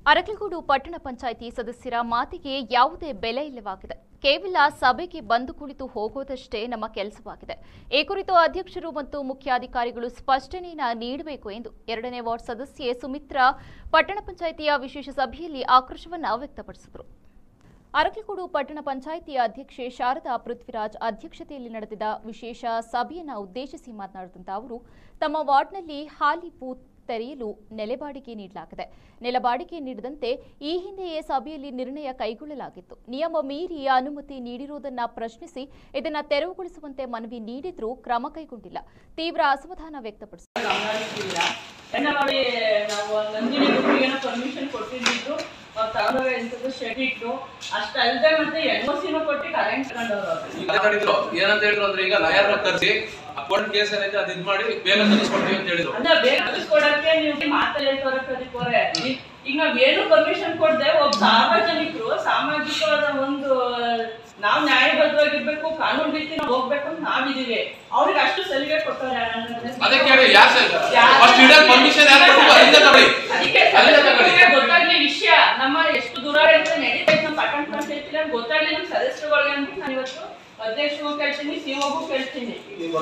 ಅರಕಲಗೂಡು ಪಟ್ಟಣ ಪಂಚಾಯಿತಿ ಸದಸ್ಯರ ಮಾತಿಗೆ ಯಾವುದೇ ಬೆಲೆ ಇಲ್ಲವಾಗಿದೆ ಕೇವಲ ಸಭೆಗೆ ಬಂದು ಕುಳಿತು ಹೋಗೋದಷ್ಟೇ ನಮ್ಮ ಕೆಲಸವಾಗಿದೆ ಈ ಕುರಿತು ಅಧ್ಯಕ್ಷರು ಮತ್ತು ಮುಖ್ಯಾಧಿಕಾರಿಗಳು ಸ್ಪಷ್ಟನೆಯನ್ನ ನೀಡಬೇಕು ಎಂದು ಎರಡನೇ ವಾರ್ಡ್ ಸದಸ್ಯೆ ಸುಮಿತ್ರಾ ಪಟ್ಟಣ ಪಂಚಾಯಿತಿಯ ವಿಶೇಷ ಸಭೆಯಲ್ಲಿ ಆಕ್ರೋಶವನ್ನ ವ್ಯಕ್ತಪಡಿಸಿದರು ಅರಕಲಗೂಡು ಪಟ್ಟಣ ಪಂಚಾಯಿತಿಯ ಅಧ್ಯಕ್ಷೆ ಶಾರದಾ ಪೃಥ್ವಿರಾಜ್ ಅಧ್ಯಕ್ಷತೆಯಲ್ಲಿ ನಡೆದಿದ್ದ ವಿಶೇಷ ಸಭೆಯನ್ನ ಉದ್ದೇಶಿಸಿ ಮಾತನಾಡಿದಂತ ಅವರು ತಮ್ಮ ವಾರ್ಡ್ನಲ್ಲಿ ಹಾಲಿ ಬೂತ್ ತೆರೆಯಲು ನೆಲೆಬಾಡಿಗೆ ನೀಡಲಾಗಿದೆ ನೆಲಬಾಡಿಗೆ ನೀಡದಂತೆ ಈ ಹಿಂದೆಯೇ ಸಭೆಯಲ್ಲಿ ನಿರ್ಣಯ ಕೈಗೊಳ್ಳಲಾಗಿತ್ತು ನಿಯಮ ಮೀರಿ ಅನುಮತಿ ನೀಡಿರುವುದನ್ನ ಪ್ರಶ್ನಿಸಿ ಇದನ್ನ ತೆರವುಗೊಳಿಸುವಂತೆ ಮನವಿ ನೀಡಿದ್ರೂ ಕ್ರಮ ಕೈಗೊಂಡಿಲ್ಲ ತೀವ್ರ ಅಸಮಾಧಾನ ವ್ಯಕ್ತಪಡಿಸಿದರು ಗಮನಿಸ್ತಿಲ್ಲ ಎಲ್ಲ ನೋಡಿ ನಾವು ನಂದಿನಿ ಗ್ರೂಪಿಗೆ ಪರ್ಮಿಷನ್ ಕೊಟ್ಟಿದ್ದು ಅವ್ರು ತಗೊಂಡೋಗ ಎಂತದ್ದು ಶೆಡ್ ಇಟ್ಟು ಅಷ್ಟಲ್ಲದೆ ಮತ್ತೆ ಎನ್ ಒ ಸಿನೂ ಕೊಟ್ಟು ಕರೆಂಟ್ ತಗೊಂಡವ್ರು ಈಗ ಮಾತಾಡಿದ್ರು ಏನಂತ ಹೇಳಿದ್ರು ಅಂದ್ರೆ ಈಗ ಲಾಯರ್ ಕರ್ಸಿ ಅಕೌಂಟ್ ಕೇಸ್ ಏನೈತೆ ಅದ್ ಇದ್ ಮಾಡಿ ಬೇಗ ತರಿಸ್ಕೊಡ್ತೀವಿ ಅಂತ ಹೇಳಿದ್ರು ಅಂದ್ರೆ ಬೇಗ ಕಳಿಸ್ಕೊಡಕ್ಕೆ ನೀವು ಮಾತಲ್ಲಿ ಹೇಳ್ತವ್ರೆ ಈಗ ನಾವ್ ಏನು ಪರ್ಮಿಷನ್ ಕೊಡದೆ ಒಬ್ಬ ಸಾರ್ವಜನಿಕರು ಸಾಮಾಜಿಕವಾದ ಒಂದು ನಾವ್ ನ್ಯಾಯಬದ್ಧವಾಗಿರ್ಬೇಕು ಕಾನೂನು ರೀತಿ ನಾವು ಹೋಗ್ಬೇಕು ಅಂತ ನಾವಿದೀವಿ ಅವ್ರಿಗೆ ಅಷ್ಟು ಸಲಿಗೆ ಕೊಟ್ಟವ್ರೆ ಅದಕ್ಕೆ ಹೇಳಿ ಯಾರ್ ಸರ್ ಯಾರು- ಫಸ್ಟ್ ಇಡಕ್ ಪರ್ಮಿಷನ್ ಯಾರು ಕೊಟ್ಟಿದ್ರು ಅಲ್ಲಿಂದ ತಗೊಳ್ಳಿ ಅದಕ್ಕೆ ಅಲ್ಲಿಂದ ತಗೊಳ್ಳಿ ಸದಸ್ಯರಿಗೆ ಗೊತ್ತಾಗ್ಲಿ ವಿಷಯ ನಮ್ಮ ಎಷ್ಟು ದೂರ ಅಂತ ನಡೀತೈತೆ ನಮ್ಮ ಪಟ್ಟಣ ಪಂಚಾಯತಿ ಅಂತ ಗೊತ್ತಾಗ್ಲಿ ನಮ್ಮ ಸದಸ್ಯರುಗಳಿಗೆ ಅಂತ ನಾನು ಇವತ್ತು ಅಧ್ಯಕ್ಷರಿಗೂ ಕೇಳ್ತೀನಿ ಸಿಒಗೂ ಕೇಳ್ತೀನಿ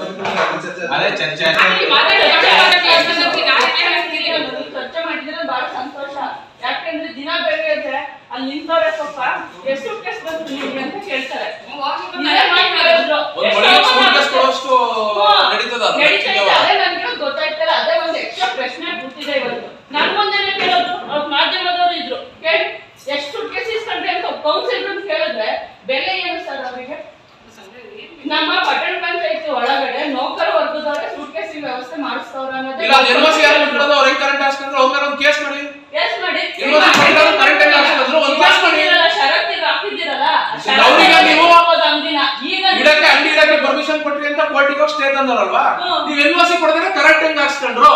ಅದೇ ಚರ್ಚೆ ಅಲ್ಲಿ ಮಾತಾಡಿ, ಚರ್ಚೆ ಮಾಡಿ, ಮೊದಲು ಚರ್ಚೆ ಮಾಡಿದ್ರೆ ಬಹಳ ಸಂತೋಷ ಯಾಕಂದ್ರೆ ದಿನ ಬೆಳಗ್ಗೆ ಅಲ್ಲಿ ನಿಂತವ್ರೆ ಸ್ವಲ್ಪ ಎಷ್ಟು ಕೇಸ್ ಬಂತು ನಿಮ್ಗೆ ಅಂತ ಕೇಳ್ತಾರೆ ಇದೇ ಮಾತ್ ಹೇಳಿದ್ರು. ಒಂದ್ ಎಷ್ಟು ಒಳ್ಳೆ ಅವಮಾನ ಸುಳ್ಳು ಕೇಸ್ ಕೊಡುವಷ್ಟು ಹ್ಮ್. ನಡೀತದ ಅದು. ನಡೀತೈತೆ. ಅದೇ ನನ್ಗೆ ಗೊತ್ತಾಯ್ತಲ್ಲ ಅದೇ ಒಂದು ಎಕ್ಸ್ಟ್ರಾ ಪ್ರಶ್ನೆ ಬಿಟ್ಟಿದೆ ಇವತ್ತು ನನ್ ಮುಂದೆನೆ ಕೇಳೋದು ಅವ್ರ ಮಾಧ್ಯಮದವರು ಇದ್ರು ಕೇಳಿ ಎಷ್ಟು ಕೇಸ್ ಇಸ್ಕೊಂಡ್ರೆ ಅಂತ ಕೌನ್ಸಿಲರ್ ಕೇಳಿದ್ರೆ ಬೆಲೆ ಏನು ಸರ್ ಅವರಿಗೆ ನಮ್ಮ ಪಟ್ಟಣ ಪಂಚಾಯತಿ ಒಳಗಡೆ ನೌಕರ ವರ್ಗದವರೇ ಸೂಟ್ ಕೇಸ್ ವ್ಯವಸ್ಥೆ ಮಾಡಿಸ್ತವ್ರ ಇಲ್ಲ ಅದು ಎನ್ಒಸಿ ಯಾರು ಕೊಟ್ಟಿರೋದು ಅವ್ರಿಗೆ ಕರೆಂಟ್ ಹಾಕ್ಸ್ಕೊಂಡ್ರೆ ಅವ್ರ ಮೇಲೆ ಒಂದು ಕೇಸ್ ಮಾಡಿ ಕೇಸ್ ಮಾಡಿ ಇನ್ನೊಂದು ಕೊಟ್ಟಿರೋದು ಕರೆಂಟ್ ಆಗಿ ಹಾಕ್ಸಿದ್ರು ಒಂದು ಕೇಸ್ ಮಾಡಿ ಹಾಕಿದ್ದೀರಲ್ಲ, ಷರತ್ತಿಗೆ ಹಾಕಿದ್ದೀರಲ್ಲ ಆ ಅವ್ರಿಗೆ ಷರತ್ತಿಗೆ ನೀವು ಹೋಗೋದು ಅಂದಿನ ಈಗ ಇಡಕ್ಕೆ ಅಂಗಡಿ ಇಡಕ್ಕೆ ಪರ್ಮಿಷನ್ ಕೊಟ್ರಿ ಅಂತ ಕೋರ್ಟಿಗೆ ಹೋಗಿ ಸ್ಟೇ ತಂದವ್ರಲ್ವಾ ಹ್ಮ್. ನೀವ್ ಎನ್ಒಸಿ ಕೊಡದ್ರೆ ಕರೆಕ್ಟ್ ಹೆಂಗ್ ಹಾಕ್ಸ್ಕೊಂಡ್ರು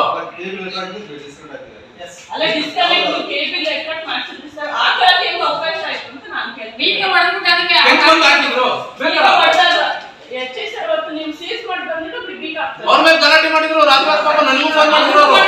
ಅಲ್ಲ ಡಿಸ್ಕನೆಕ್ಟ್ ಕೇಬಲ್ ಎಕ್ಸ್ಪರ್ಟ್ ಮಾಡ್ಸಿದ್ರಿ ಸರ್ ಆ ಕಾಲಕ್ಕೆ ಹೆಂಗ್ ಅವಕಾಶ ಆಯ್ತು ಅಂತ ನಾನು ಕೇಳ್ತೀನಿ ಹೆಂಗ್ ಬಂದ್ ಹಾಕಿದ್ರು ಬೇಕಲ್ಲ ಎಚ್ ಐ ಸರ್ ಅವತ್ತು ನೀವು ಸೀಸ್ ಮಾಡಿ ಬಂದ್ಬಿಟ್ಟು ಬಿಡ್ಲಿಕ್ಕೆ ಆಗ್ತದೆ ಅವ್ರ ಮೇಲೆ ಗಲಾಟೆ ಮಾಡಿದ್ರು ರಾತ್ರಿ ರಾತ್ರಿ ಪಾಪ ನನಗೂ ಫೋನ್ ಮಾಡಿದ್ರು ಅವರು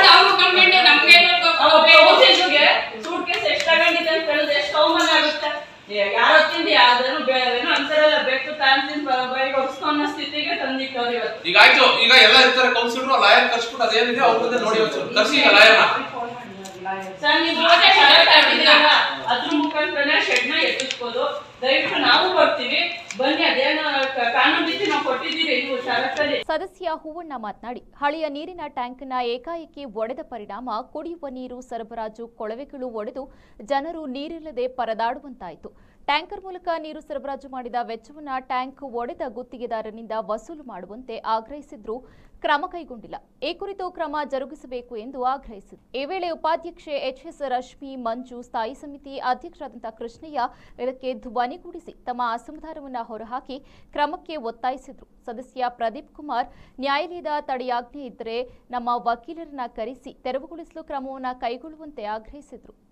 ಕೌನ್ಸಿಲ್ಗೆ ಸೂಟ್ ಕೇಸ್ ಎಷ್ಟು ತಗೊಂಡಿದೆ ಅಂತ ಹೇಳಿದ್ರೆ ಎಷ್ಟು ಅವಮಾನ ಆಗುತ್ತೆ ಯಾರ ತಿಂದು ಯಾವ್ದೇನು ಏನೋ ಅಂತಾರಲ್ಲ ಬೇಕು ತಾಂತಿನ ಬೈಗೆ ಒಪ್ಸ್ಕೊಂಡ ಸ್ಥಿತಿಗೆ ತಂದಿಟ್ಟವ್ರು ಇವತ್ತು ಈಗ ಆಯ್ತು ಈಗ ಎಲ್ಲ ಇರ್ತಾರೆ ಕೌನ್ಸಿಲರ್ ಲಾಯರ್ ಕರ್ಸ್ಬಿಟ್ಟು ಅದೇನಿದೆ ಅವ್ರ ಮುಂದೆ ನೋಡಿ ಒಂಚೂರು ಕರ್ಸಿ ಈಗ ಲಾಯರ್ನ ಸರ್ ನೀವು ಹೋದ್ರೆ ಶರತ್ ಹಾಕಿದ್ದೀರಲ್ಲ, ಅದ್ರ ಮುಖಾಂತರನೇ ಶೆಡ್ ನ ಎತ್ತಿಸ್ಬೋದು ದಯವಿಟ್ಟು ನಾವು ಬರ್ತೀವಿ ಬನ್ನಿ ಅದೇನೋ ಕ- ಕಾನೂನು ರೀತಿ ನಾವು ಕೊಟ್ಟಿದ್ದೀರಿ ನೀವು ಷರತ್ತಲ್ಲಿ ಸದಸ್ಯ ಹೂವಣ್ಣ ಮಾತನಾಡಿ ಹಳೆಯ ನೀರಿನ ಟ್ಯಾಂಕ್ನ ಏಕಾಏಕಿ ಒಡೆದ ಪರಿಣಾಮ ಕುಡಿಯುವ ನೀರು ಸರಬರಾಜು ಕೊಳವೆಗಳು ಒಡೆದು ಜನರು ನೀರಿಲ್ಲದೆ ಪರದಾಡುವಂತಾಯಿತು ಟ್ಯಾಂಕರ್ ಮೂಲಕ ನೀರು ಸರಬರಾಜು ಮಾಡಿದ ವೆಚ್ಚವನ್ನ ಟ್ಯಾಂಕ್ ಒಡೆದ ಗುತ್ತಿಗೆದಾರನಿಂದ ವಸೂಲು ಮಾಡುವಂತೆ ಆಗ್ರಹಿಸಿದ್ರು ಕ್ರಮ ಕೈಗೊಂಡಿಲ್ಲ ಈ ಕುರಿತು ಕ್ರಮ ಜರುಗಿಸಬೇಕು ಎಂದು ಆಗ್ರಹಿಸಿದರು ಈ ವೇಳೆ ಉಪಾಧ್ಯಕ್ಷೆ ಎಚ್ಎಸ್ ರಶ್ಮಿ ಮಂಜು ಸ್ಥಾಯಿ ಸಮಿತಿ ಅಧ್ಯಕ್ಷರಾದಂತಹ ಕೃಷ್ಣಯ್ಯ ಇದಕ್ಕೆ ಧ್ವನಿಗೂಡಿಸಿ ತಮ್ಮ ಅಸಮಾಧಾನವನ್ನು ಹೊರಹಾಕಿ ಕ್ರಮಕ್ಕೆ ಒತ್ತಾಯಿಸಿದರು ಸದಸ್ಯ ಪ್ರದೀಪ್ ಕುಮಾರ್ ನ್ಯಾಯಾಲಯದ ತಡೆಯಾಜ್ಞೆ ಇದ್ದರೆ ನಮ್ಮ ವಕೀಲರನ್ನ ಕರೆಸಿ ತೆರವುಗೊಳಿಸಲು ಕ್ರಮವನ್ನು ಕೈಗೊಳ್ಳುವಂತೆ ಆಗ್ರಹಿಸಿದರು